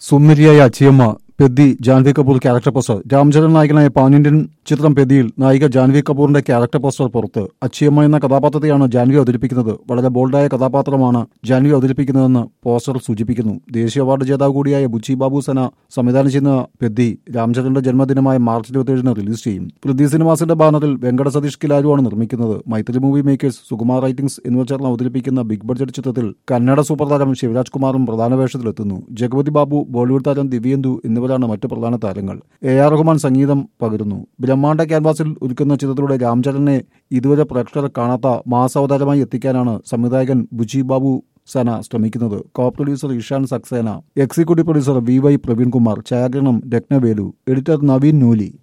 സുന്ദരിയായ Achiyamma Peddi Janhvi Kapoor character poster Ramcharan നായകനായ pan Indian ചിത്രം പെദ്ദിയിൽ നായിക ജാൻവി കപൂറിന്റെ ക്യാരക്ടർ പോസ്റ്റർ പുറത്ത് അച്ചിയമ്മ എന്ന കഥാപാത്രത്തെയാണ് ജാൻവി അവതരിപ്പിക്കുന്നത് വളരെ ബോൾഡായ കഥാപാത്രമാണ് ജാൻവി അവതരിപ്പിക്കുന്നതെന്ന് പോസ്റ്റർ സൂചിപ്പിക്കുന്നു ദേശീയ അവാർഡ് ജേതാവ് കൂടിയായ ബുച്ചി ബാബു സന സംവിധാനം ചെയ്യുന്ന പെദ്ദി രാംചരന്റെ ജന്മദിനമായ മാർച്ച് ഇരുപത്തിയേഴിന് റിലീസ് ചെയ്യും പൃഥ്വി സിനിമാസിന്റെ ബാനറിൽ വെങ്കട സതീഷ് കിലാരുവാണ് നിർമ്മിക്കുന്നത് Mythri movie makers Sukumar writings എന്നിവർ ചേർന്ന് അവതരിപ്പിക്കുന്ന ബിഗ് ബഡ്ജറ്റ് ചിത്രത്തിൽ കന്നഡ സൂപ്പർ താരം ശിവരാജ് കുമാറും പ്രധാന വേഷത്തിലെത്തുന്നു ജഗപതി ബാബു ബോളിവുഡ് താരം ദിവ്യന്തു എന്നിവരാണ് മറ്റു പ്രധാന താരങ്ങൾ എ ആർ റഹ്മാൻ സംഗീതം പകരുന്നു ബ്രഹ്മാണ്ഡ ക്യാൻവാസിൽ ഒരുക്കുന്ന ചിത്രത്തിലൂടെ രാംചരനെ ഇതുവരെ പ്രേക്ഷകർ കാണാത്ത മാസാവതാരമായി എത്തിക്കാനാണ് സംവിധായകൻ ബുജി ബാബു സന ശ്രമിക്കുന്നത് co producer Ishan Saxena executive producer V Y Praveenkumar ഛായാഗ്രഹണം രത്നവേലു എഡിറ്റർ നവീൻ നൂലി